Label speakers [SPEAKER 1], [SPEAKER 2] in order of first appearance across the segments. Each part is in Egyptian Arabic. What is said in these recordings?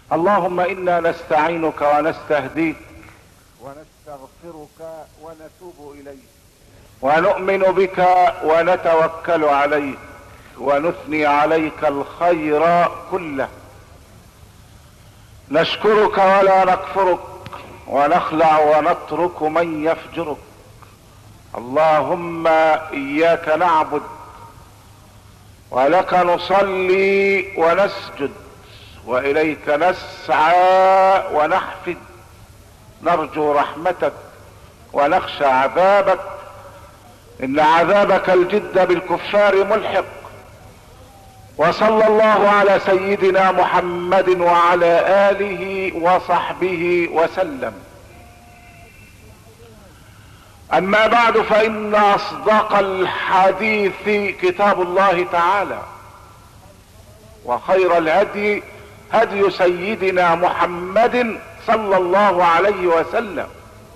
[SPEAKER 1] اللهم انا نستعينك ونستهديك ونستغفرك ونتوب اليك ونؤمن بك ونتوكل عليك ونثني عليك الخير كله نشكرك ولا نكفرك ونخلع ونترك من يفجرك اللهم اياك نعبد ولك نصلي ونسجد واليك نسعى ونحفد نرجو رحمتك ونخشى عذابك ان عذابك الجد بالكفار ملحق وصلى الله على سيدنا محمد وعلى اله وصحبه وسلم اما بعد فان اصدق الحديث كتاب الله تعالى وخير الهدي هدي سيدنا محمد صلى الله عليه وسلم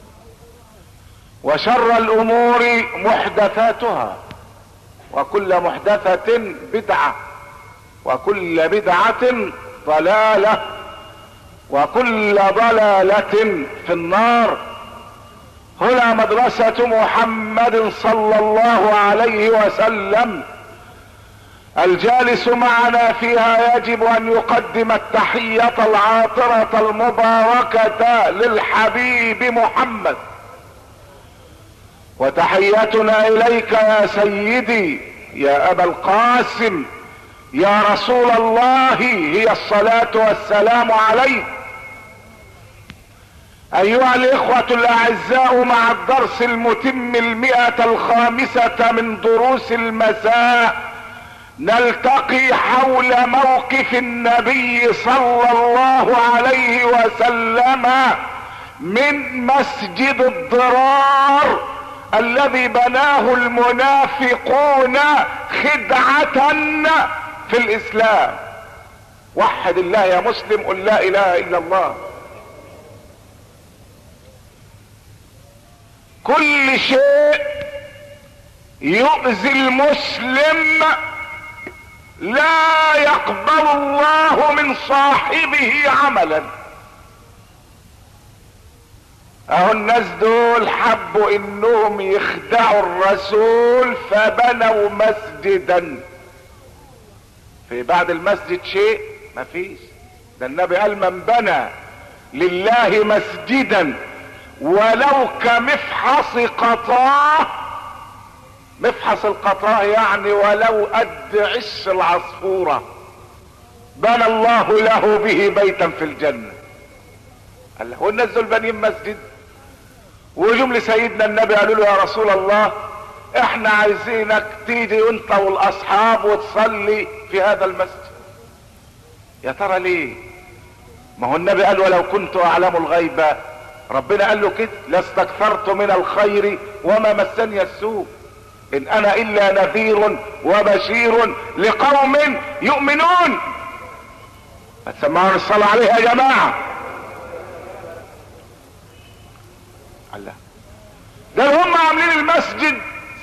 [SPEAKER 1] وشر الامور محدثاتها وكل محدثة بدعة وكل بدعة ضلالة وكل ضلالة في النار هنا مدرسة محمد صلى الله عليه وسلم الجالس معنا فيها يجب ان يقدم التحية العاطرة المباركة للحبيب محمد وتحيتنا اليك يا سيدي يا ابا القاسم يا رسول الله هي الصلاة والسلام عليك ايها الاخوة الاعزاء مع الدرس المتم المئة الخامسة من دروس المساء نلتقي حول موقف النبي صلى الله عليه وسلم من مسجد الضرار الذي بناه المنافقون خدعة في الاسلام وحد الله يا مسلم قل لا اله الا الله كل شيء يؤذي المسلم لا يقبل الله من صاحبه عملا اهو الناس دول حبوا انهم يخدعوا الرسول فبنوا مسجدا في بعد المسجد شيء مفيش ده النبي قال من بنى لله مسجدا ولو كمفحص قطاه مفحص القطاه يعني ولو قد عش العصفورة بنى الله له به بيتا في الجنة قال له والناس دول بانيين مسجد وجم لسيدنا النبي قالوا له يا رسول الله احنا عايزينك تيجي انت والاصحاب وتصلي في هذا المسجد يا ترى ليه ما هو النبي قال ولو كنت اعلم الغيب ربنا قال له كده لاستكثرت من الخير وما مسني السوء ان انا الا نذير وبشير لقوم يؤمنون ما تسمعون الصلاة عليه يا جماعة الله ده هم عاملين المسجد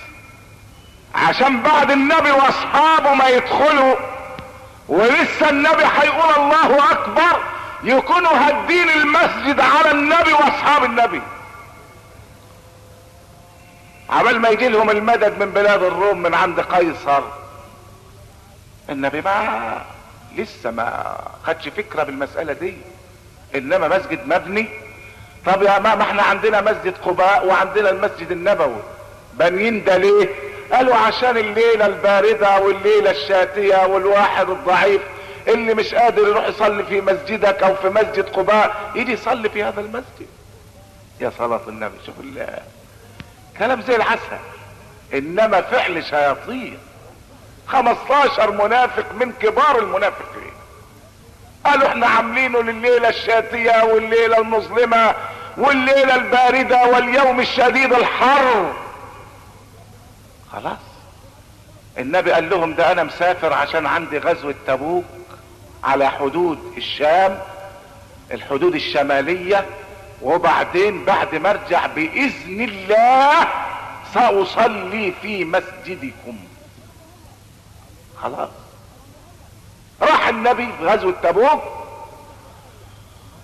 [SPEAKER 1] عشان بعد النبي واصحابه ما يدخلوا ولسه النبي هيقول الله اكبر يكونوا هدين المسجد على النبي واصحاب النبي عمال ما يجي لهم المدد من بلاد الروم من عند قيصر النبي ما لسه ما خدش فكره بالمساله دي انما مسجد مبني طب يا ما, ما احنا عندنا مسجد قباء وعندنا المسجد النبوي بانيين ده ليه قالوا عشان الليله البارده والليله الشاتيه والواحد الضعيف اللي مش قادر يروح يصلي في مسجدك او في مسجد قباء يجي يصلي في هذا المسجد يا صلاة النبي شوف الله كلام زي العسل انما فعل شياطين 15 منافق من كبار المنافقين قالوا احنا عاملينه لليلة الشاتية والليلة المظلمة والليلة الباردة واليوم الشديد الحر خلاص النبي قال لهم ده انا مسافر عشان عندي غزوة تبوك على حدود الشام الحدود الشمالية وبعدين بعد ما ارجع باذن الله ساصلي في مسجدكم خلاص راح النبي في غزوة تبوك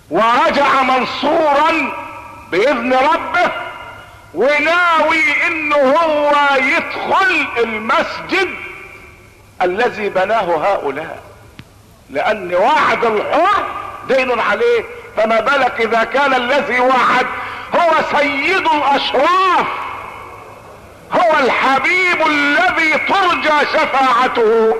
[SPEAKER 1] ورجع منصورا باذن ربه وناوي انه هو يدخل المسجد الذي بناه هؤلاء لان وعد الحر دين عليه فما بالك اذا كان الذي وعد هو سيد الاشراف هو الحبيب الذي ترجى شفاعته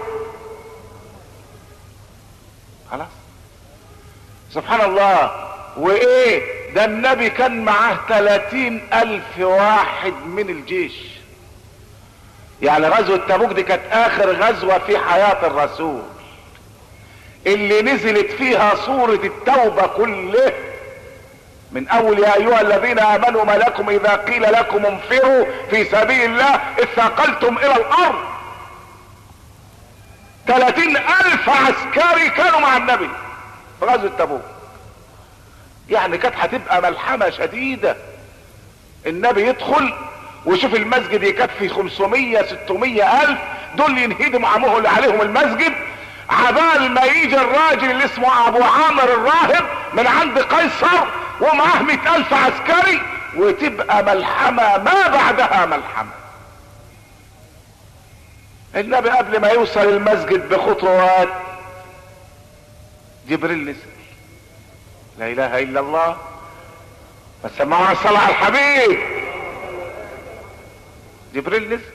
[SPEAKER 1] خلاص سبحان الله وايه ده النبي كان معاه تلاتين الف واحد من الجيش يعني غزوة تبوك دي كانت اخر غزوة في حياة الرسول اللي نزلت فيها سورة التوبة كله من اول يا ايها الذين امنوا ما لكم اذا قيل لكم انفروا في سبيل الله اثقلتم الى الارض ثلاثين الف عسكري كانوا مع النبي في غزوة تبوك يعني كانت هتبقى ملحمة شديدة النبي يدخل وشوف المسجد يكفي 500 600 الف دول ينهدموا عموه عليهم المسجد عبال ما يجي الراجل اللي اسمه ابو عامر الراهب من عند قيصر ومعاه مئة الف عسكري وتبقى ملحمة ما بعدها ملحمة النبي قبل ما يوصل المسجد بخطوات جبريل نزل لا اله الا الله فسمعوا الصلاة على الحبيب جبريل نزل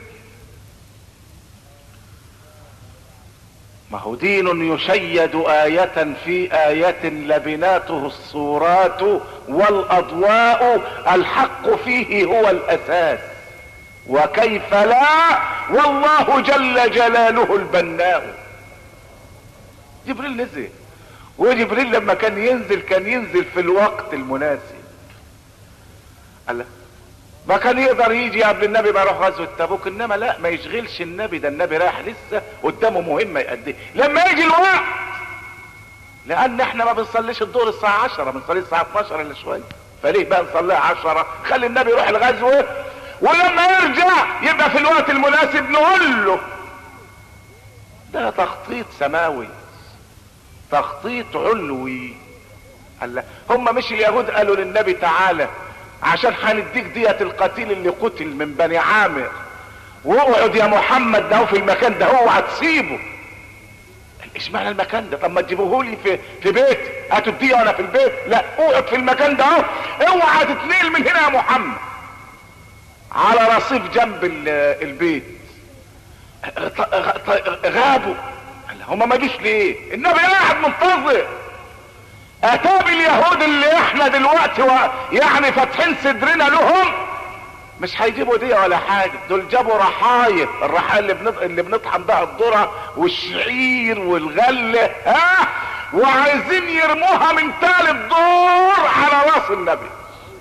[SPEAKER 1] ما هو دين يشيد آية في آية لبناته الصورات والأضواء الحق فيه هو الأساس وكيف لا والله جل جلاله البناء جبريل نزل وجبريل لما كان ينزل كان ينزل في الوقت المناسب الله ما كان يقدر يجي قبل النبي ما يروح غزوه تبوك انما لا ما يشغلش النبي ده النبي رايح لسه قدامه مهمه يأديها لما يجي الوقت لان احنا ما بنصليش الظهر الساعه 10 بنصلي الساعه 12 الا شويه فليه بقى نصليها 10 خلي النبي يروح الغزوه ولما يرجع يبقى في الوقت المناسب نقول له ده تخطيط سماوي تخطيط علوي الله هم مش اليهود قالوا للنبي تعالى عشان هنديك دية القتيل اللي قتل من بني عامر واقعد يا محمد ده في المكان ده اوعى تسيبه اشمعنى المكان ده طب ما تجيبوه لي في في بيتي هاتوا الدية وانا في البيت لا اقعد في المكان ده اهو اوعى تتنقل من هنا يا محمد على رصيف جنب البيت غابوا هما ما جيش ليه النبي قاعد منتظر اتاب اليهود اللي احنا دلوقتي و... يعني فاتحين صدرنا لهم مش هيجيبوا دي ولا حاجه دول جابوا رحايا الرحايا اللي بنط... اللي بنطحن بها الذره والشعير والغله ها وعايزين يرموها من ثالث دور على راس النبي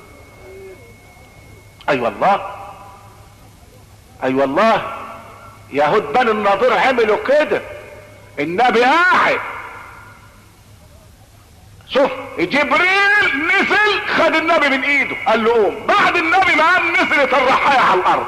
[SPEAKER 1] اي أيوة والله اي أيوة والله يهود بني النضير عملوا كده النبي قاعد شوف جبريل نزل خد النبي من ايده قال له قوم بعد النبي ما قام نزلت الرحايا على الارض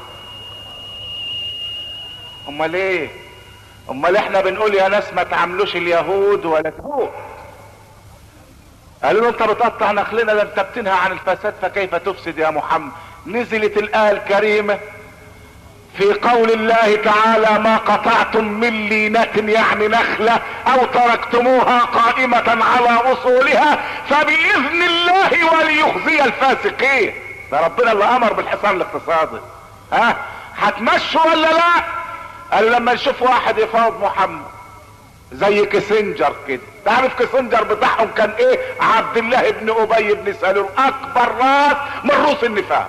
[SPEAKER 1] امال ايه امال احنا بنقول يا ناس ما تعاملوش اليهود ولا تهود قالوا له انت بتقطع نخلنا ده انت بتنهى عن الفساد فكيف تفسد يا محمد نزلت الايه الكريمه في قول الله تعالى ما قطعتم من لينة يعني نخلة او تركتموها قائمة على اصولها فباذن الله وليخزي الفاسقين ده ربنا اللي امر بالحصار الاقتصادي ها هتمشوا ولا لا قال لما نشوف واحد يفاوض محمد زي كيسنجر كده تعرف كيسنجر بتاعهم كان ايه عبد الله بن ابي بن سلول اكبر راس من رؤوس النفاق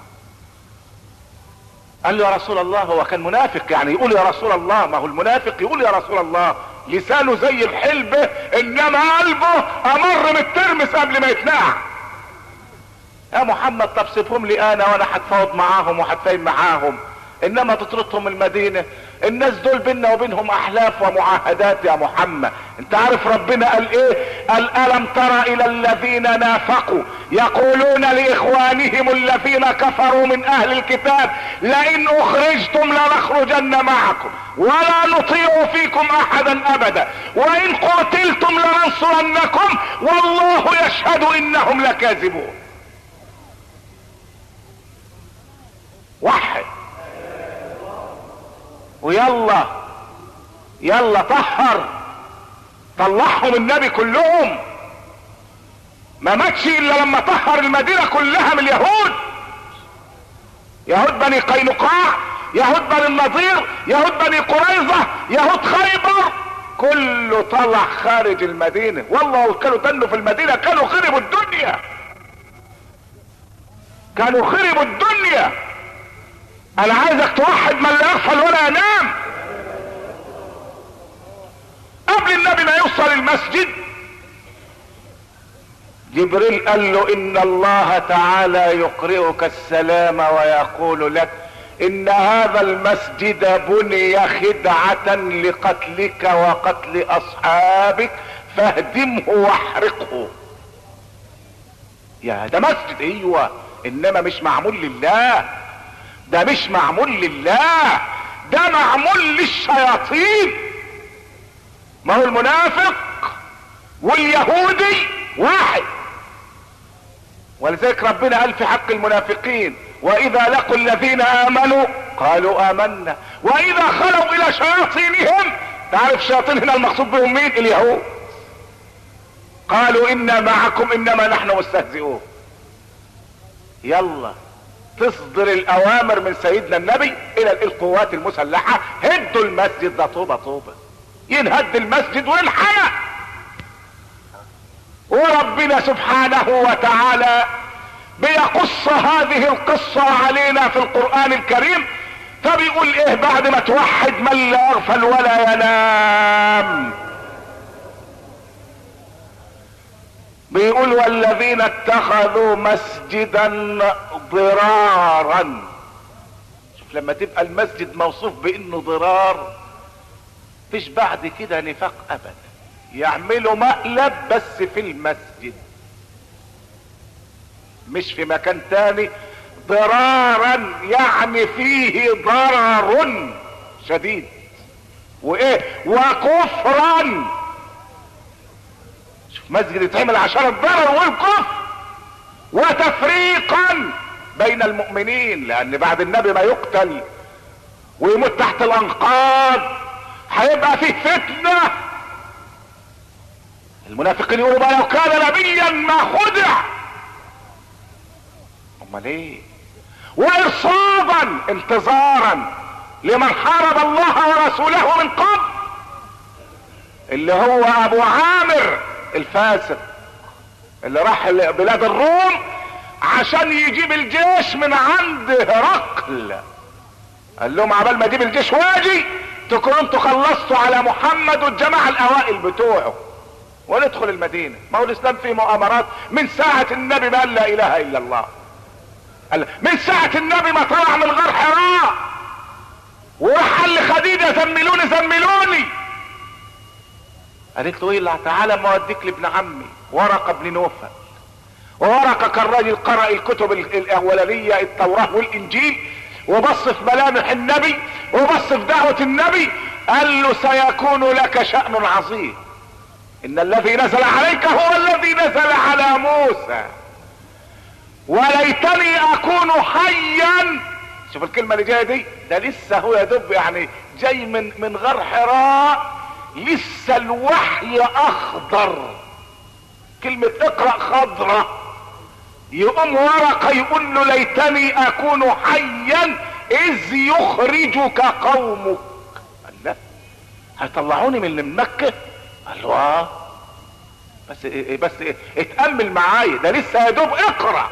[SPEAKER 1] قال له يا رسول الله هو كان منافق يعني يقول يا رسول الله ما هو المنافق يقول يا رسول الله لسانه زي الحلبة انما قلبه امر من الترمس قبل ما يتنقع يا محمد طب سيبهم لي انا وانا هتفاوض معاهم وهتفاهم معاهم انما تطردهم المدينة الناس دول بينا وبينهم احلاف ومعاهدات يا محمد انت عارف ربنا قال ايه قال الم تر الى الذين نافقوا يقولون لاخوانهم الذين كفروا من اهل الكتاب لئن اخرجتم لنخرجن معكم ولا نطيع فيكم احدا ابدا وان قتلتم لننصرنكم والله يشهد انهم لكاذبون وحد ويلا يلا طهر طلعهم النبي كلهم ما ماتش الا لما طهر المدينة كلها من اليهود يهود بني قينقاع يهود بني النضير يهود بني قريظة يهود خيبر كله طلع خارج المدينة والله كانوا تنوا في المدينة كانوا خربوا الدنيا كانوا خربوا الدنيا انا عايزك توحد من لا يغفل ولا ينام قبل النبي ما يوصل المسجد جبريل قال له ان الله تعالى يقرئك السلام ويقول لك ان هذا المسجد بني خدعة لقتلك وقتل اصحابك فاهدمه واحرقه يا ده مسجد ايوه انما مش معمول لله ده مش معمول لله ده معمول للشياطين ما هو المنافق واليهودي واحد ولذلك ربنا قال في حق المنافقين واذا لقوا الذين امنوا قالوا امنا واذا خلوا الى شياطينهم تعرف الشياطين هنا المقصود بهم مين اليهود قالوا انا معكم انما نحن مستهزئون يلا تصدر الاوامر من سيدنا النبي الى القوات المسلحة هدوا المسجد ده طوبة طوبة ينهد المسجد وينحرق وربنا سبحانه وتعالى بيقص هذه القصة علينا في القرآن الكريم فبيقول ايه بعد ما توحد من لا يغفل ولا ينام بيقول والذين اتخذوا مسجدا ضرارا شوف لما تبقى المسجد موصوف بانه ضرار فيش بعد كده نفاق ابدا يعملوا مقلب بس في المسجد مش في مكان تاني ضرارا يعني فيه ضرر شديد وايه وكفرا شوف مسجد يتعمل عشان الضرر والكفر وتفريقا بين المؤمنين لان بعد النبي ما يقتل ويموت تحت الانقاض هيبقى فيه فتنة المنافقين يقولوا بقى لو كان نبيا ما خدع امال ايه وارصادا انتظارا لمن حارب الله ورسوله من قبل اللي هو ابو عامر الفاسق اللي راح بلاد الروم عشان يجيب الجيش من عند هرقل قال لهم عبال ما اجيب الجيش واجي تكونوا انتوا خلصتوا على محمد والجماعة الاوائل بتوعه وندخل المدينة ما هو الاسلام فيه مؤامرات من ساعة النبي ما قال لا اله الا الله قال من ساعة النبي ما طلع من غار حراء وراح قال لخديجة زملوني زملوني قالت له ايه تعالى ما اوديك لابن عمي ورقه ابن نوفل وورقه كان راجل قرأ الكتب الاولانية التوراة والانجيل وبص في ملامح النبي وبص في دعوة النبي قال له سيكون لك شأن عظيم ان الذي نزل عليك هو الذي نزل على موسى وليتني اكون حيا شوف الكلمة اللي جاية دي ده لسه هو يا دب يعني جاي من من غار حراء لسه الوحي اخضر كلمة اقرأ خضرة يقوم ورقة يقول له ليتني اكون حيا اذ يخرجك قومك قال لا هيطلعوني من مكة قال له اه بس إيه بس إيه اتأمل معايا ده لسه يا دوب اقرأ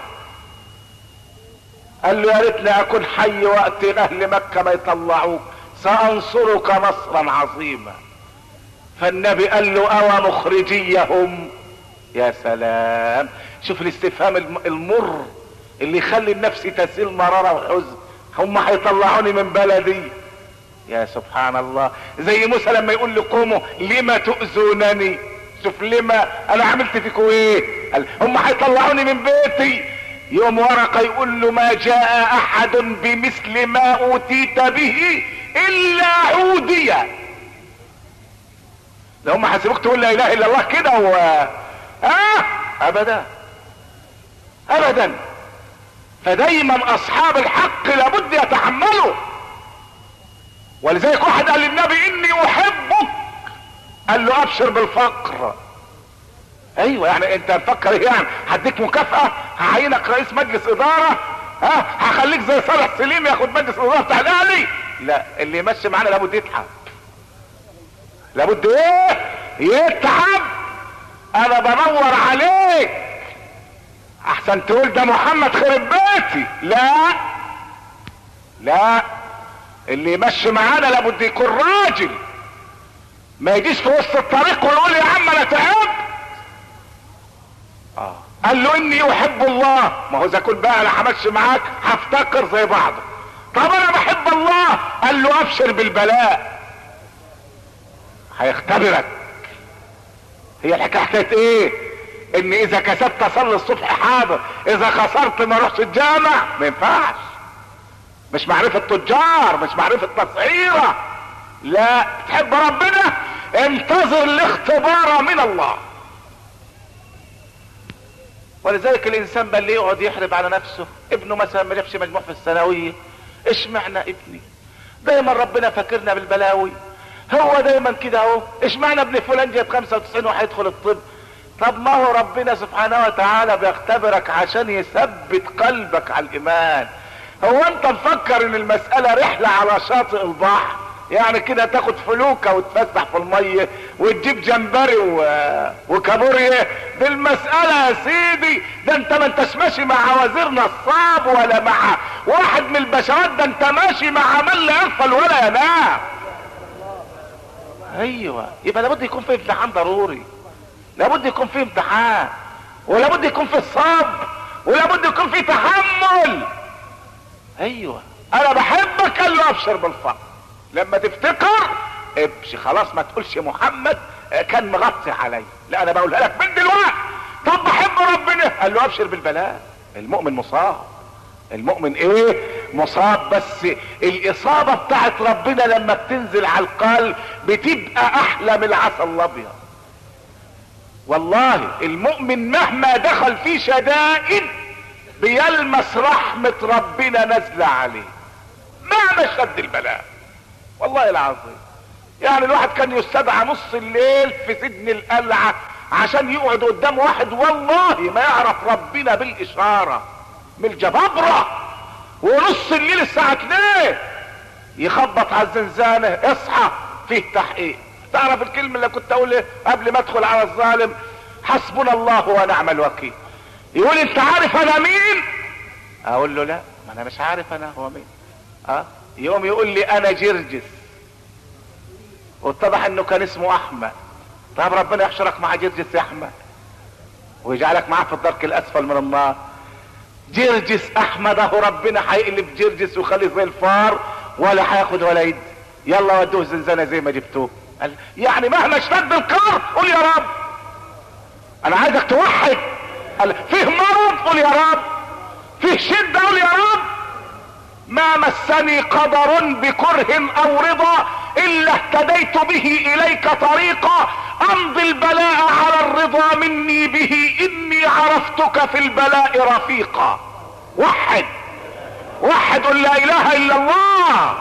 [SPEAKER 1] قال له يا ريتني اكون حي وقت اهل مكة ما يطلعوك سانصرك نصرا عظيما فالنبي قال له اوى مخرجيهم يا سلام شوف الاستفهام المر اللي يخلي النفس تسيل مرارة وحزن هم هيطلعوني من بلدي يا سبحان الله زي موسى لما يقول لقومه لما تؤذونني شوف لما انا عملت فيكم ايه قال هم هيطلعوني من بيتي يوم ورقه يقول له ما جاء احد بمثل ما اوتيت به الا عوديا لو هم حسبوك تقول لا اله الا الله كده و اه ابدا ابدا فدايما اصحاب الحق لابد يتحملوا ولذلك واحد قال للنبي اني احبك قال له ابشر بالفقر ايوه يعني انت مفكر ايه يعني هديك مكافأة هعينك رئيس مجلس ادارة ها هخليك زي صالح سليم ياخد مجلس الادارة بتاع الاهلي لا اللي يمشي معانا لابد يتعب لابد ايه يتعب انا بدور عليك احسن تقول ده محمد خرب بيتي لا لا اللي يمشي معانا لابد يكون راجل ما يجيش في وسط الطريق ويقول يا عم انا تعبت اه قال له اني احب الله ما هو اذا كنت بقى انا همشي معاك هفتكر زي بعض طب انا بحب الله قال له ابشر بالبلاء هيختبرك هي الحكايه حكايه ايه ان اذا كسبت اصلي الصبح حاضر اذا خسرت ما اروحش الجامع ما ينفعش مش معرفة تجار مش معرفة تصعيرة لا تحب ربنا انتظر الاختبار من الله ولذلك الانسان بل يقعد يحرب على نفسه ابنه مثلا ما جابش مجموع في الثانويه اشمعنى ابني دايما ربنا فاكرنا بالبلاوي هو دايما كده اهو اشمعنى ابن فلان جاب 95 وهيدخل الطب طب ما هو ربنا سبحانه وتعالى بيختبرك عشان يثبت قلبك على الايمان هو انت مفكر ان المسألة رحلة على شاطئ البحر يعني كده تاخد فلوكة وتفسح في المية وتجيب جمبري و... وكابوريا دي المسألة يا سيدي ده انت ما انتش ماشي مع وزير نصاب ولا مع واحد من البشرات ده انت ماشي مع من لا يغفل ولا ينام ايوه يبقى لابد يكون في امتحان ضروري لابد يكون في امتحان ولابد يكون في الصبر ولابد يكون في تحمل ايوه انا بحبك قال له ابشر بالفقر لما تفتكر ابشي خلاص ما تقولش محمد كان مغطي علي لا انا بقولها لك من دلوقتي طب بحب ربنا قال له ابشر بالبلاء المؤمن مصاب المؤمن ايه مصاب بس الاصابة بتاعت ربنا لما بتنزل على القلب بتبقى احلى من العسل الابيض والله المؤمن مهما دخل في شدائد بيلمس رحمة ربنا نازلة عليه مهما شد البلاء والله العظيم يعني الواحد كان يستدعى نص الليل في سجن القلعة عشان يقعد قدام واحد والله ما يعرف ربنا بالاشارة من الجبابرة ونص الليل الساعة 2 يخبط على الزنزانة اصحى فيه تحقيق تعرف الكلمة اللي كنت اقول قبل ما ادخل على الظالم حسبنا الله ونعم الوكيل يقول انت عارف انا مين اقول له لا ما انا مش عارف انا هو مين اه يوم يقول لي انا جرجس واتضح انه كان اسمه احمد طب ربنا يحشرك مع جرجس يا احمد ويجعلك معاه في الدرك الاسفل من النار جرجس احمد اهو ربنا هيقلب جرجس ويخليه زي الفار ولا هياخد ولا يد يلا ودوه زنزانه زي ما جبتوه قال يعني مهما اشتد القار قول يا رب انا عايزك توحد قال فيه مرض قول يا رب فيه شده قول يا رب ما مسني قدر بكره او رضا الا اهتديت به اليك طريقا امضي البلاء على الرضا مني به اني عرفتك في البلاء رفيقا وحد وحد قل لا اله الا الله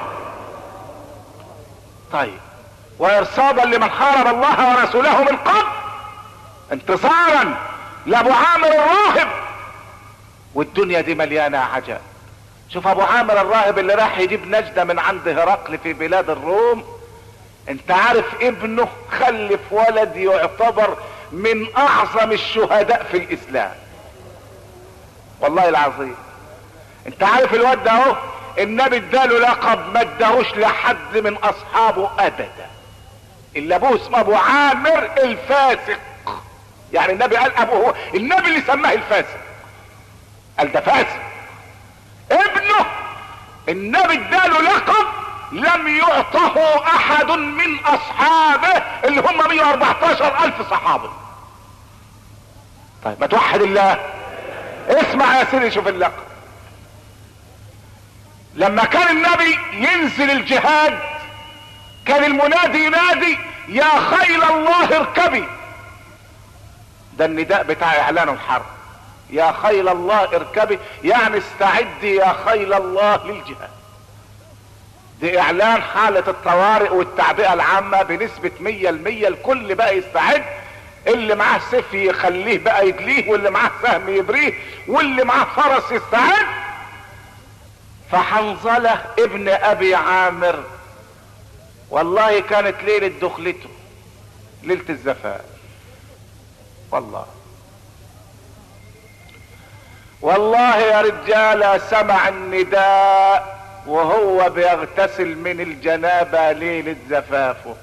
[SPEAKER 1] طيب وارصادا لمن حارب الله ورسوله من قبل انتصارا لابو عامر الراهب والدنيا دي مليانه عجب شوف ابو عامر الراهب اللي راح يجيب نجدة من عند هرقل في بلاد الروم انت عارف ابنه خلف ولد يعتبر من اعظم الشهداء في الاسلام والله العظيم انت عارف الواد ده اهو النبي اداله لقب ما اداهوش لحد من اصحابه ابدا الا ابوه اسمه ابو عامر الفاسق يعني النبي قال ابوه النبي اللي سماه الفاسق قال ده فاسق ابنه النبي اداله لقب لم يعطه احد من اصحابه اللي هم 114 الف صحابي طيب ما توحد الله اسمع يا سيدي شوف اللقب لما كان النبي ينزل الجهاد كان المنادي ينادي يا خيل الله اركبي ده النداء بتاع اعلان الحرب يا خيل الله اركبي يعني استعدي يا خيل الله للجهاد دي اعلان حالة الطوارئ والتعبئة العامة بنسبة مية المية الكل بقى يستعد اللي معاه سيف يخليه بقى يجليه واللي معاه سهم يبريه واللي معاه فرس يستعد فحنظلة ابن ابي عامر والله كانت ليلة دخلته ليلة الزفاف والله والله يا رجالة سمع النداء وهو بيغتسل من الجنابة ليلة زفافه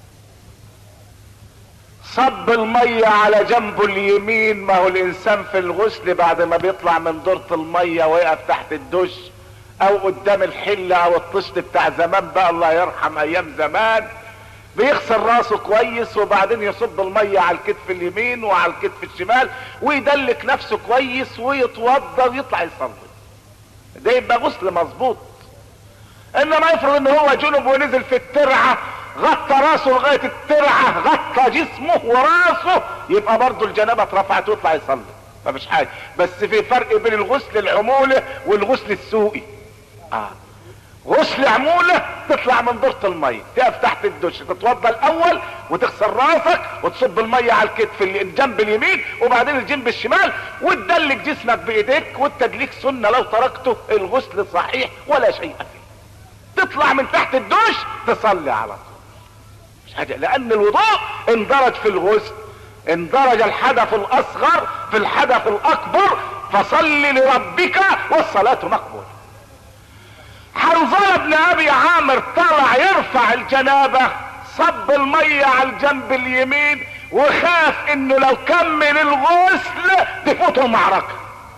[SPEAKER 1] صب المية على جنبه اليمين ما هو الانسان في الغسل بعد ما بيطلع من دورة المية ويقف تحت الدش او قدام الحلة او الطشت بتاع زمان بقى الله يرحم ايام زمان بيغسل راسه كويس وبعدين يصب المية على الكتف اليمين وعلى الكتف الشمال ويدلك نفسه كويس ويتوضى ويطلع يصلي ده يبقى غسل مظبوط انما يفرض ان هو جنب ونزل في الترعة غطى راسه لغاية الترعة غطى جسمه وراسه يبقى برضه الجنابة اترفعت ويطلع يصلي فمش حاجة بس في فرق بين الغسل العمولة والغسل السوقي اه غسل عمولة تطلع من دورة المية تقف تحت الدش تتوضى الاول وتغسل راسك وتصب المية على الكتف الجنب اليمين وبعدين الجنب الشمال وتدلك جسمك بايديك والتدليك سنة لو تركته الغسل صحيح ولا شيء فيه تطلع من تحت الدش تصلي على طول مش حاجة لان الوضوء اندرج في الغسل اندرج الحدث الاصغر في الحدث الاكبر فصل لربك والصلاة مقبولة حنظلة بن ابي عامر طلع يرفع الجنابة صب المية على الجنب اليمين وخاف انه لو كمل الغسل تفوته المعركة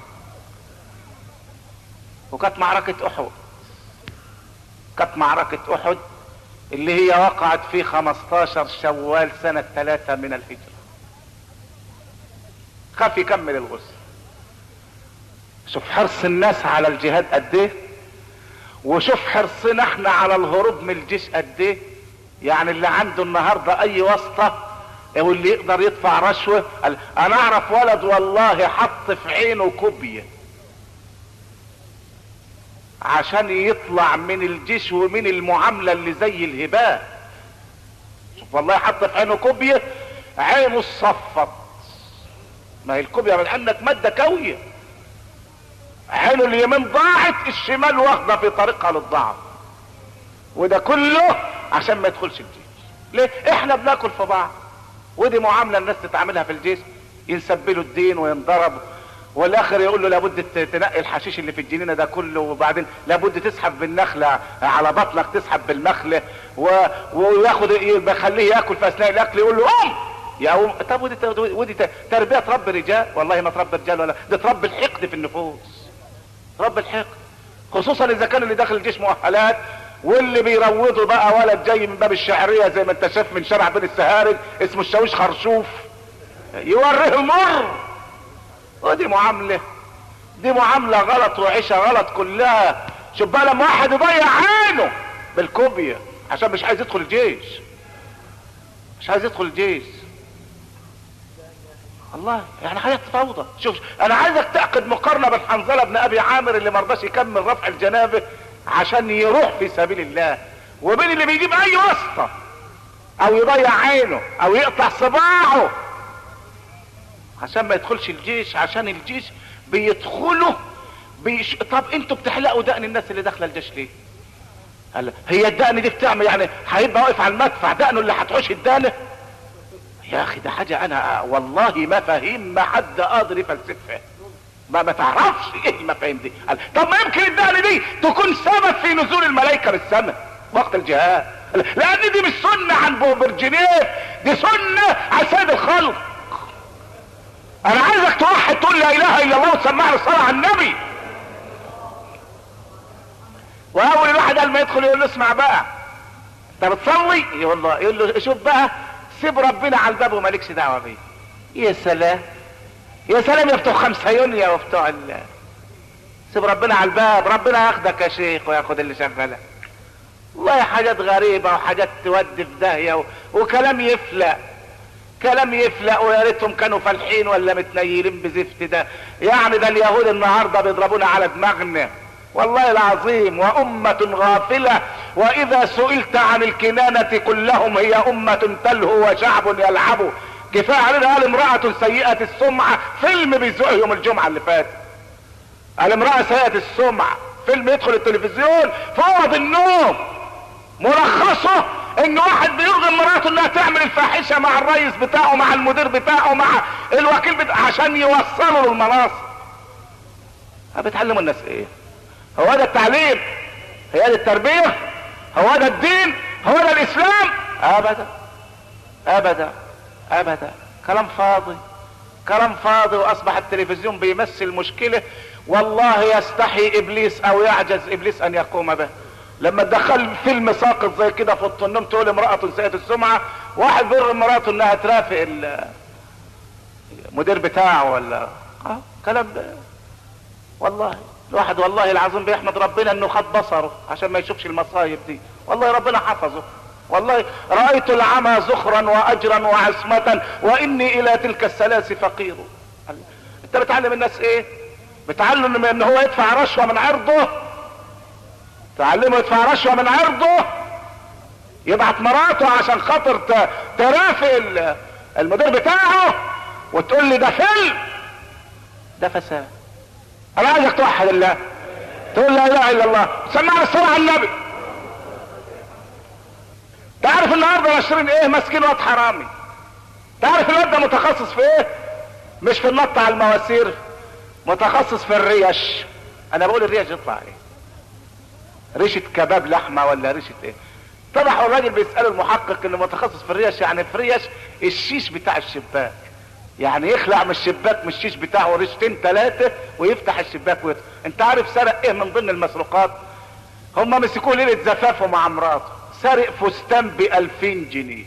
[SPEAKER 1] وكانت معركة احد كانت معركة احد اللي هي وقعت في 15 شوال سنة ثلاثة من الهجرة خاف يكمل الغسل شوف حرص الناس على الجهاد قد ايه وشوف حرصنا احنا على الهروب من الجيش قد ايه يعني اللي عنده النهارده اي واسطه واللي يقدر يدفع رشوه قال انا اعرف ولد والله حط في عينه كوبيه عشان يطلع من الجيش ومن المعامله اللي زي الهباء شوف والله حط في عينه كوبيه عينه اصفت ما هي الكوبيه من عندك ماده كويه عينه اليمين ضاعت الشمال واخده في طريقها للضعف وده كله عشان ما يدخلش الجيش ليه احنا بناكل في بعض ودي معامله الناس تتعاملها في الجيش ينسبلوا الدين وينضرب والاخر يقول له لابد تنقي الحشيش اللي في الجنينه ده كله وبعدين لابد تسحب بالنخله على بطنك تسحب بالمخله و... وياخد يخليه ياكل في اثناء الاكل يقول له قوم يا قوم طب ودي ودي تربيه تربي رجال والله ما تربي رجال ولا ده تربي الحقد في النفوس رب الحقد خصوصا اذا كان اللي داخل الجيش مؤهلات واللي بيروضوا بقى ولد جاي من باب الشعريه زي ما انت شايف من شارع بين السهارج اسمه الشاويش خرشوف يوريه المر ودي معامله دي معامله غلط وعيشه غلط كلها شوف بقى لما واحد يضيع عينه بالكوبيا عشان مش عايز يدخل الجيش مش عايز يدخل الجيش الله يعني حياة فوضى شوف انا عايزك تعقد مقارنة بين حنظلة بن ابي عامر اللي مرضاش يكمل رفع الجنابة عشان يروح في سبيل الله وبين اللي بيجيب اي واسطة او يضيع عينه او يقطع صباعه عشان ما يدخلش الجيش عشان الجيش بيدخلوا بيش... طب انتوا بتحلقوا دقن الناس اللي داخله الجيش ليه هلا هي الدقن دي بتعمل يعني هيبقى واقف على المدفع دقنه اللي هتحوش الدانه يا اخي ده حاجة انا والله ما فاهم ما حد قادر يفلسفها ما ما تعرفش ايه المفاهيم دي طب ما يمكن الدقن دي تكون سبب في نزول الملائكة بالسماء وقت الجهاد لان دي مش سنة عن بوبرجينيف دي سنة على سيد الخلق انا عايزك توحد تقول لا اله الا الله وتسمعني الصلاة على النبي واول واحد قال ما يدخل يقول له اسمع بقى انت بتصلي يقول له يقول له شوف بقى سيب ربنا على الباب ومالكش دعوه بيه يا سلام يا سلام يا بتوع خمسة يونيو وبتوع ال سيب ربنا على الباب ربنا ياخدك يا شيخ وياخد اللي شغالك والله حاجات غريبة وحاجات تودي في داهية و... وكلام يفلق كلام يفلق ويا ريتهم كانوا فالحين ولا متنيلين بزفت ده يعني ده اليهود النهارده بيضربونا على دماغنا والله العظيم وأمة غافلة وإذا سئلت عن الكنانة كلهم هي أمة تلهو وشعب يلعب كفاية علينا قال امرأة سيئة السمعة فيلم بيزق يوم الجمعة اللي فات قال امرأة سيئة السمعة فيلم يدخل التلفزيون في اوض النوم ملخصه ان واحد بيرغم مراته انها تعمل الفاحشه مع الرئيس بتاعه مع المدير بتاعه مع الوكيل بتاعه عشان يوصلوا للمناصب بتعلموا الناس ايه هو ده التعليم هي دي التربيه هو ده الدين هو ده الاسلام ابدا ابدا ابدا كلام فاضي كلام فاضي واصبح التلفزيون بيمثل مشكله والله يستحي ابليس او يعجز ابليس ان يقوم به لما تدخل فيلم ساقط زي كده في اوضه النوم تقول امراه سيئه السمعه واحد بير مراته انها ترافق المدير بتاعه ولا اه كلام والله الواحد والله العظيم بيحمد ربنا انه خد بصره عشان ما يشوفش المصايب دي والله ربنا حفظه والله رأيت العمى زخرا واجرا وعصمة واني الى تلك السلاس فقير انت بتعلم الناس ايه بتعلم ان هو يدفع رشوة من عرضه تعلمه يدفع رشوة من عرضه يبعت مراته عشان خاطر ترافق المدير بتاعه وتقول لي ده فيلم ده فساد انا عايزك توحد الله تقول لا اله الا الله سمعنا الصلاة على النبي تعرف النهارده ناشرين ايه ماسكين واد حرامي تعرف الواد ده متخصص في ايه مش في النط على المواسير متخصص في الريش انا بقول الريش يطلع ايه ريشة كباب لحمة ولا ريشة ايه طبعا الراجل بيسأل المحقق انه متخصص في الريش يعني في الريش الشيش بتاع الشباك يعني يخلع من الشباك من الشيش بتاعه ريشتين ثلاثة ويفتح الشباك ويطلع انت عارف سرق ايه من ضمن المسروقات هم مسكوه ليلة زفافه مع مراته سرق فستان بألفين جنيه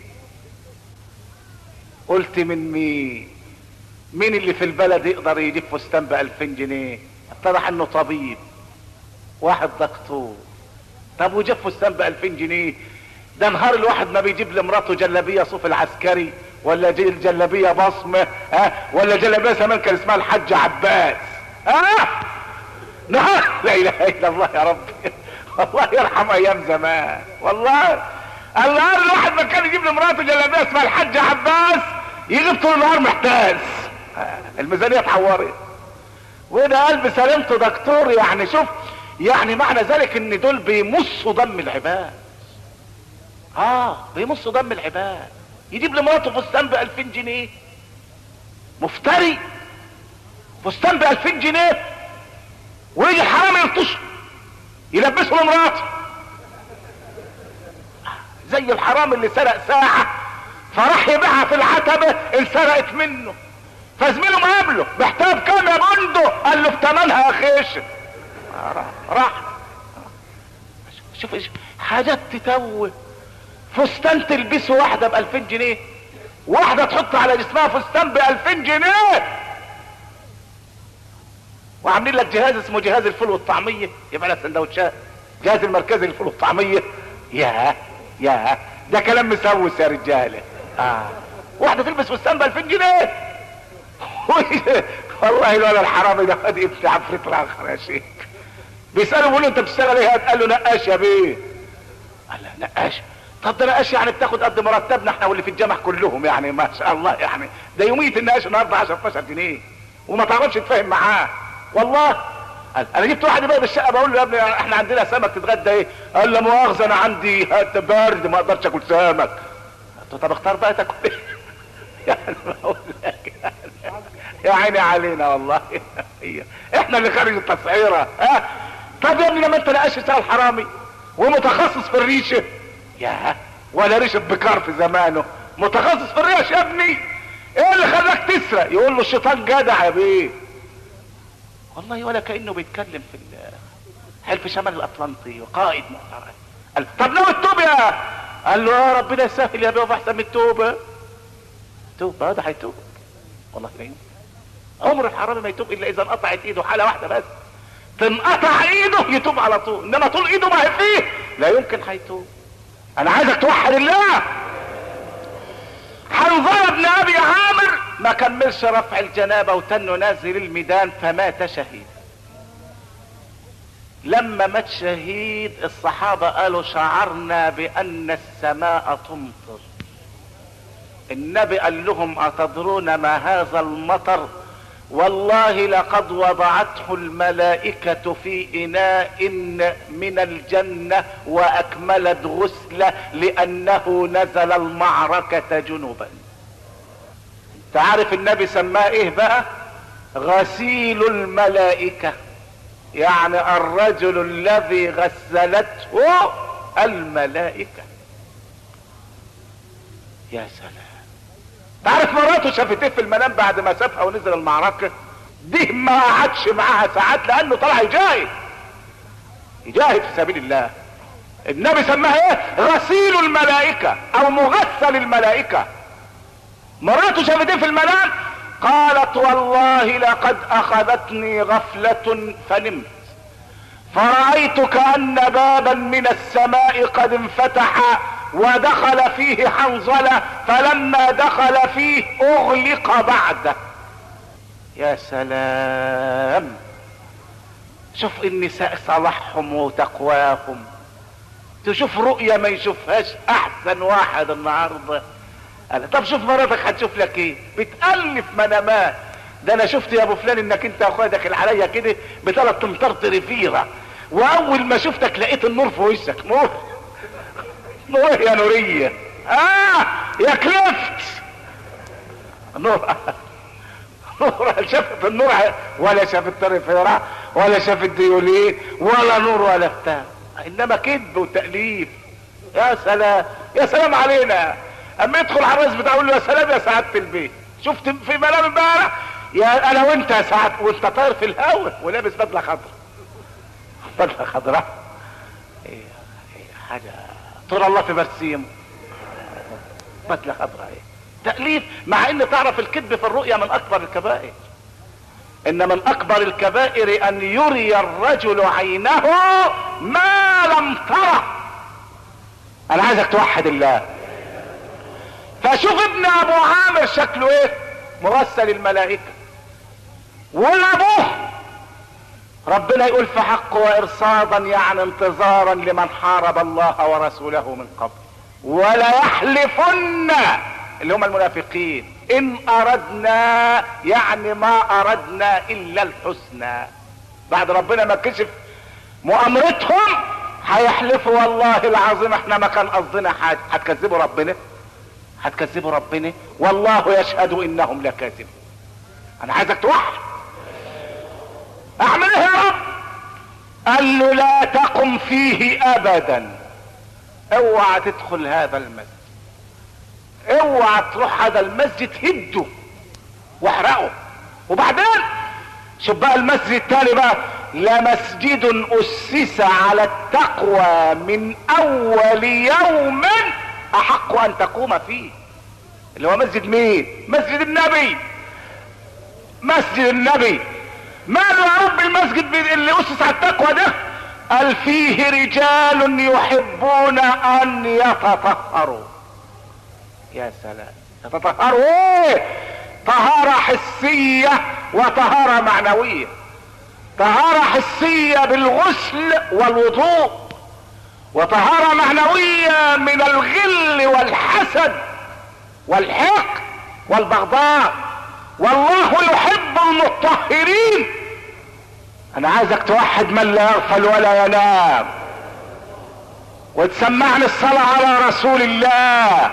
[SPEAKER 1] قلت من مين مين اللي في البلد يقدر يجيب فستان بألفين جنيه اتضح انه طبيب واحد دكتور طب وجاب فستان بألفين جنيه ده نهار الواحد ما بيجيب لمراته جلابيه صوف العسكري ولا جلابيه بصمه ها ولا جلابيه زمان كان اسمها الحاج عباس ها نهار لا اله الا الله يا رب الله يرحم ايام زمان والله النهار الواحد ما كان يجيب لمراته جلابيه اسمها الحاج عباس يغيب طول النهار محتاج الميزانيه اتحورت وده قلب سلامته دكتور يعني شوف يعني معنى ذلك ان دول بيمصوا دم العباد اه بيمصوا دم العباد يجيب لمراته فستان ب 2000 جنيه مفتري فستان ب 2000 جنيه ويجي حرامي يلطشه يلبسه لمراته زي الحرام اللي سرق ساعة فراح يبيعها في العتبة انسرقت منه فزميله مقابله محتاج كام يا بندق قال له بتمنها يا خيش راح راح شوف ايش حاجات تتوه فستان تلبسه واحدة ب 2000 جنيه واحدة تحط على جسمها فستان ب 2000 جنيه وعاملين لك جهاز اسمه جهاز الفول والطعمية يبقى لك سندوتشات جهاز المركزي للفول والطعمية يا يا ده كلام مسوس يا رجالة آه. واحدة تلبس فستان ب 2000 جنيه والله الولد الحرامي ده خد ابن عفريت الاخر يا شيخ بيسأله بيقول له انت بتشتغل ايه قال له نقاش يا بيه قال له نقاش طب ده نقاش يعني بتاخد قد مرتبنا احنا واللي في الجامع كلهم يعني ما شاء الله يعني ده يومية النقاش النهارده 10 12 جنيه وما تعرفش تفهم معاه والله قال انا جبت واحد بقى بالشقه بقول له يا ابني احنا عندنا سمك تتغدى ايه قال له مؤاخذه انا عندي برد ما اقدرش اكل سمك طب اختار بقى تاكل ايه يعني بقول لك يا عيني علينا والله احنا اللي خارج التصعيره ها طب يا ابني لما انت نقاش تشتغل حرامي ومتخصص في الريشه يا ولا ريشه بكار في زمانه متخصص في الريش يا ابني ايه اللي خلاك تسرق يقول له الشيطان جدع يا بيه والله ولا كانه بيتكلم في حلف شمال الاطلنطي وقائد محترم قال طب لو التوب يا قال له يا ربنا يسهل يا بابا احسن من التوبه توبه ده هيتوب والله لا يمكن عمر الحرامي ما يتوب الا اذا انقطعت ايده حاله واحده بس تنقطع ايده يتوب على طول انما طول ايده ما هي فيه لا يمكن هيتوب انا عايزك توحد الله حنظله بن ابي عامر ما كملش رفع الجنابه وتنه نازل الميدان فمات شهيد لما مات شهيد الصحابه قالوا شعرنا بان السماء تمطر النبي قال لهم اتدرون ما هذا المطر والله لقد وضعته الملائكة في إناء من الجنة وأكملت غسله لأنه نزل المعركة جنوبا تعرف النبي سماه ايه بقى غسيل الملائكة يعني الرجل الذي غسلته الملائكة يا سلام تعرف مراته شافت ايه في المنام بعد ما سابها ونزل المعركة دي ما قعدش معاها ساعات لانه طلع يجاهد يجاهد في سبيل الله النبي سماها ايه غسيل الملائكة او مغسل الملائكة مراته شافت ايه في المنام قالت والله لقد اخذتني غفلة فنمت فرأيت كأن بابا من السماء قد انفتح ودخل فيه حنظلة فلما دخل فيه اغلق بعده يا سلام شوف النساء صلاحهم وتقواهم تشوف رؤية ما يشوفهاش احسن واحد النهاردة قال طب شوف مراتك هتشوف لك ايه بتألف منامات ده انا شفت يا ابو فلان انك انت اخويا داخل عليا كده بثلاث امتار ريفيرة واول ما شفتك لقيت النور في وشك نور نور يا نورية اه يا كلفت نور نور شافت النور ولا شافت ريفيرة ولا شافت ديوليه ولا نور ولا بتاع انما كذب وتأليف يا سلام يا سلام علينا اما يدخل على الرئيس بتاعه يقول له يا سلام يا سعاده البيت شفت في منام امبارح يا انا وانت يا سعاد وانت طاير في الهواء ولابس بدله خضراء بدله خضراء ايه ايه حاجه طول الله في برسيم بدله خضراء ايه تأليف مع ان تعرف الكذب في الرؤيا من اكبر الكبائر ان من اكبر الكبائر ان يري الرجل عينه ما لم تره انا عايزك توحد الله فشوف ابن ابو عامر شكله ايه مغسل الملائكة والابوه ربنا يقول في حقه وارصادا يعني انتظارا لمن حارب الله ورسوله من قبل ولا يحلفن اللي هم المنافقين ان اردنا يعني ما اردنا الا الحسنى بعد ربنا ما كشف مؤامرتهم هيحلفوا والله العظيم احنا ما كان قصدنا حاجه هتكذبوا ربنا هتكذبوا ربنا والله يشهد انهم لكاذبون انا عايزك توحد اعمل ايه يا رب قال له لا تقم فيه ابدا اوعى تدخل هذا المسجد اوعى تروح هذا المسجد هده واحرقه وبعدين شوف بقى المسجد التاني بقى لمسجد اسس على التقوى من اول يوم احق ان تقوم فيه اللي هو مسجد مين مسجد النبي مسجد النبي ماذا يا رب المسجد اللي اسس على التقوى ده قال فيه رجال يحبون ان يتطهروا يا سلام يتطهروا ايه طهارة حسية وطهارة معنوية طهارة حسية بالغسل والوضوء وطهارة معنوية من الغل والحسد والحقد والبغضاء والله يحب المطهرين انا عايزك توحد من لا يغفل ولا ينام وتسمعني الصلاة على رسول الله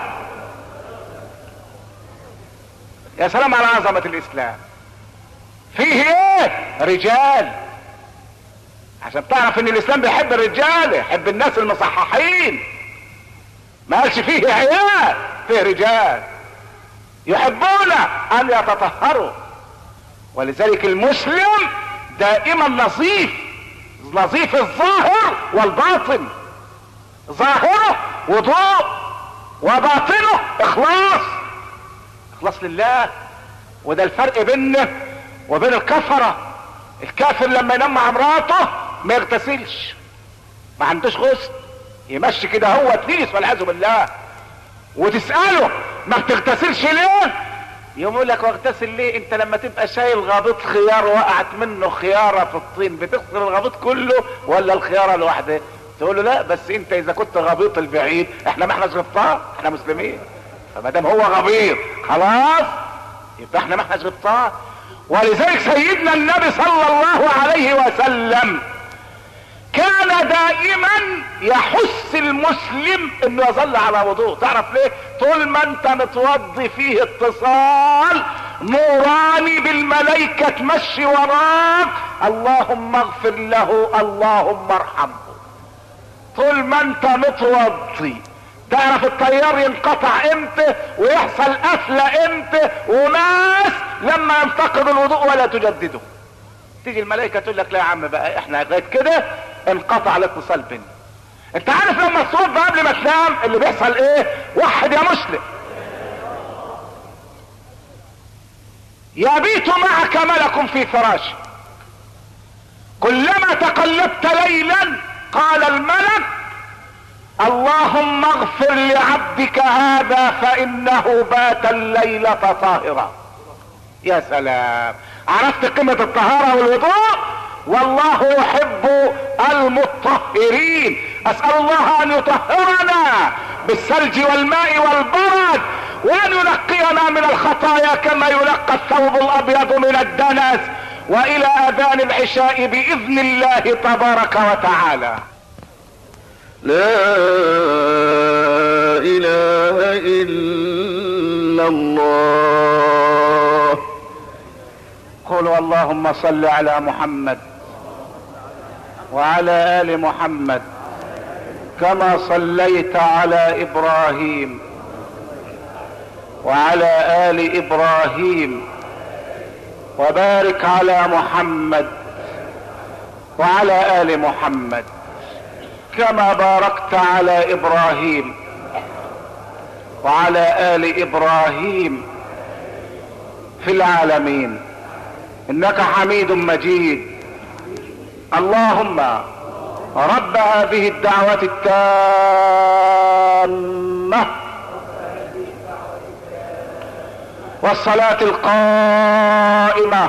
[SPEAKER 1] يا سلام على عظمة الاسلام فيه ايه رجال عشان تعرف ان الاسلام بيحب الرجال يحب الناس المصححين ما قالش فيه عيال فيه رجال يحبون ان يتطهروا ولذلك المسلم دائما نظيف نظيف الظاهر والباطن ظاهره وضوء وباطنه اخلاص اخلاص لله وده الفرق بينه وبين الكفرة الكافر لما ينام مع مراته ما يغتسلش ما عندوش غسل يمشي كده هو تليس والعياذ بالله وتسأله ما بتغتسلش ليه يقول لك واغتسل ليه انت لما تبقى شايل غابط خيار وقعت منه خيارة في الطين بتغسل الغابط كله ولا الخيارة لوحده تقول له لا بس انت اذا كنت غبيط البعيد احنا ما احناش غبطان احنا مسلمين فما دام هو غبيط خلاص يبقى احنا ما احناش غبطان ولذلك سيدنا النبي صلى الله عليه وسلم كان دائما يحث المسلم انه يظل على وضوء تعرف ليه طول ما انت متوضي فيه اتصال نوراني بالملائكة تمشي وراك اللهم اغفر له اللهم ارحمه طول ما انت متوضي تعرف الطيار ينقطع امتى ويحصل قفلة امتى وناس لما ينتقد الوضوء ولا تجدده تيجي الملائكة تقول لك لا يا عم بقى احنا لغاية كده انقطع الاتصال بينا انت عارف لما تصوب قبل ما تنام اللي بيحصل ايه وحد يا مسلم يبيت معك ملك في فراشك كلما تقلبت ليلا قال الملك اللهم اغفر لعبدك هذا فانه بات الليلة طاهرا يا سلام عرفت قيمة الطهارة والوضوء والله يحب المطهرين اسأل الله ان يطهرنا بالثلج والماء والبرد وان ينقينا من الخطايا كما ينقى الثوب الابيض من الدنس والى اذان العشاء باذن الله تبارك وتعالى
[SPEAKER 2] لا اله الا الله
[SPEAKER 1] قولوا اللهم صل على محمد وعلى ال محمد كما صليت على ابراهيم وعلى ال ابراهيم وبارك على محمد وعلى ال محمد كما باركت على ابراهيم وعلى ال ابراهيم في العالمين انك حميد مجيد اللهم رب هذه الدعوة التامة والصلاة القائمة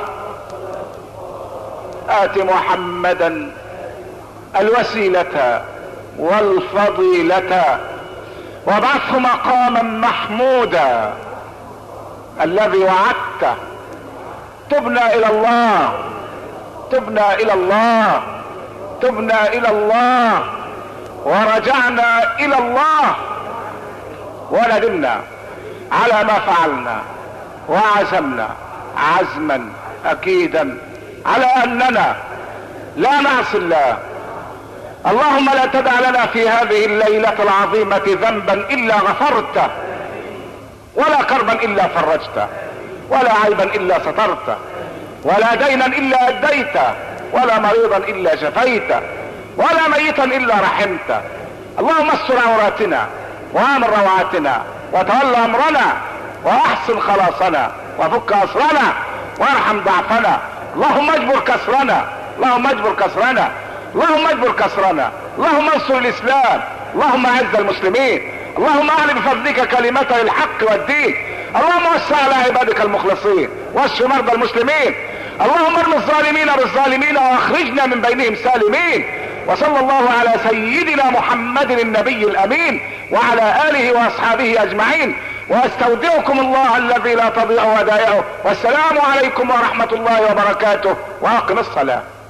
[SPEAKER 1] آت محمدا الوسيلة والفضيلة وابعثه مقاما محمودا الذي وعدته تبنا الى الله تبنا الى الله تبنا الى الله ورجعنا الى الله وندمنا على ما فعلنا وعزمنا عزما اكيدا على اننا لا نعصي الله اللهم لا تدع لنا في هذه الليلة العظيمة ذنبا الا غفرته ولا كربا الا فرجته ولا عيبا الا سترته ولا دينا الا اديته ولا مريضا الا شفيته ولا ميتا الا رحمته اللهم استر عوراتنا وامن روعاتنا وتول امرنا واحسن خلاصنا وفك اسرنا وارحم ضعفنا اللهم اجبر كسرنا اللهم اجبر كسرنا اللهم اجبر كسرنا اللهم انصر الاسلام اللهم اعز المسلمين اللهم اعلي بفضلك كلمته الحق والدين اللهم وسع على عبادك المخلصين واشف مرضى المسلمين اللهم ارم الظالمين بالظالمين واخرجنا من بينهم سالمين وصلى الله على سيدنا محمد النبي الامين وعلى اله واصحابه اجمعين واستودعكم الله الذي لا تضيع ودائعه والسلام عليكم ورحمة الله وبركاته واقم الصلاة